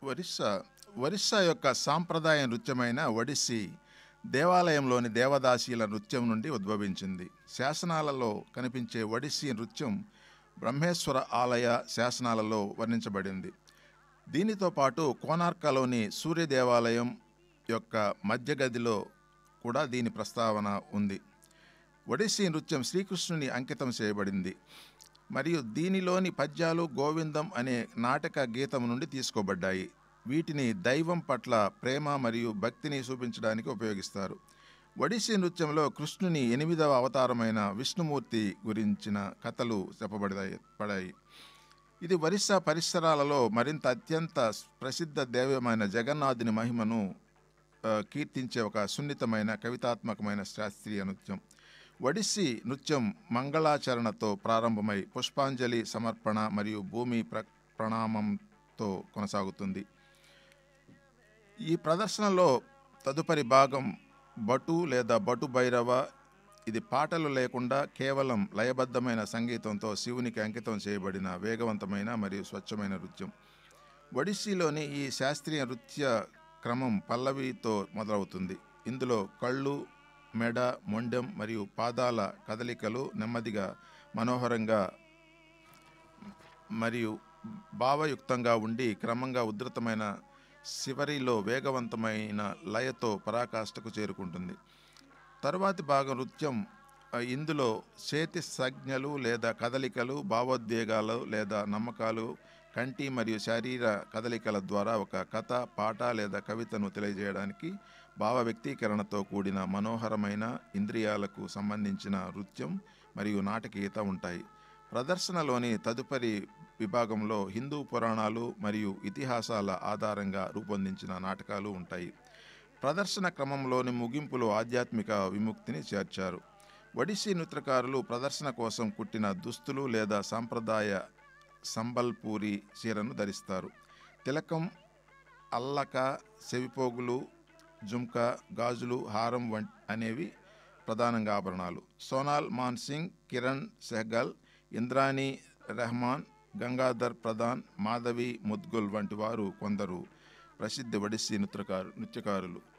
ఒరిస్సా ఒరిస్సా యొక్క సాంప్రదాయ నృత్యమైన ఒడిస్సీ దేవాలయంలోని దేవదాసీల నృత్యం నుండి ఉద్భవించింది శాసనాలలో కనిపించే ఒడిస్సీ నృత్యం బ్రహ్మేశ్వర ఆలయ శాసనాలలో వర్ణించబడింది దీనితో పాటు కోనార్కలోని సూర్య దేవాలయం యొక్క మధ్య గదిలో కూడా దీని ప్రస్తావన ఉంది ఒడిస్సీ నృత్యం శ్రీకృష్ణుని అంకితం చేయబడింది మరియు దీనిలోని పద్యాలు గోవిందం అనే నాటక గీతం నుండి తీసుకోబడ్డాయి వీటిని దైవం పట్ల ప్రేమ మరియు భక్తిని చూపించడానికి ఉపయోగిస్తారు ఒడిస్సీ నృత్యంలో కృష్ణుని ఎనిమిదవ అవతారమైన విష్ణుమూర్తి గురించిన కథలు చెప్పబడతాయి పడాయి ఇది ఒరిస్సా పరిసరాలలో మరింత అత్యంత ప్రసిద్ధ దైవమైన జగన్నాథుని మహిమను ఆ, కీర్తించే ఒక సున్నితమైన కవితాత్మకమైన శాస్త్రీయ నృత్యం ఒడిస్సీ నృత్యం మంగళాచరణతో ప్రారంభమై పుష్పాంజలి సమర్పణ మరియు భూమి ప్ర ప్రణామంతో కొనసాగుతుంది ఈ ప్రదర్శనలో తదుపరి భాగం బటు లేదా బటు భైరవ ఇది పాటలు లేకుండా కేవలం లయబద్ధమైన సంగీతంతో శివునికి అంకితం చేయబడిన వేగవంతమైన మరియు స్వచ్ఛమైన నృత్యం ఒడిస్సీలోని ఈ శాస్త్రీయ నృత్య క్రమం పల్లవితో మొదలవుతుంది ఇందులో కళ్ళు మెడ మొండెం మరియు పాదాల కదలికలు నెమ్మదిగా మనోహరంగా మరియు భావయుక్తంగా ఉండి క్రమంగా ఉధృతమైన చివరిలో వేగవంతమైన లయతో పరాకాష్ఠకు చేరుకుంటుంది తరువాతి భాగం నృత్యం ఆ, ఇందులో చేతి సంజ్ఞలు లేదా కదలికలు భావోద్వేగాలు లేదా నమ్మకాలు కంటి మరియు శరీర కదలికల ద్వారా ఒక కథ పాట లేదా కవితను తెలియజేయడానికి భావ వ్యక్తీకరణతో కూడిన మనోహరమైన ఇంద్రియాలకు సంబంధించిన నృత్యం మరియు నాటకీయత ఉంటాయి ప్రదర్శనలోని తదుపరి విభాగంలో హిందూ పురాణాలు మరియు ఇతిహాసాల ఆధారంగా రూపొందించిన నాటకాలు ఉంటాయి ప్రదర్శన క్రమంలోని ముగింపులో ఆధ్యాత్మిక విముక్తిని చేర్చారు ఒడిస్సీ నృత్యకారులు ప్రదర్శన కోసం కుట్టిన దుస్తులు లేదా సాంప్రదాయ సంబల్పూరి చీరను ధరిస్తారు తిలకం అల్లక చెవిపోగులు జుంకా గాజులు హారం వంటి అనేవి ప్రధానంగా ఆభరణాలు సోనాల్ మాన్సింగ్ కిరణ్ సెహగల్ ఇంద్రాణి రెహమాన్ గంగాధర్ ప్రధాన్ మాధవి ముద్గుల్ వంటి వారు కొందరు ప్రసిద్ధ ఒడిస్సీ నృత్యకారు నృత్యకారులు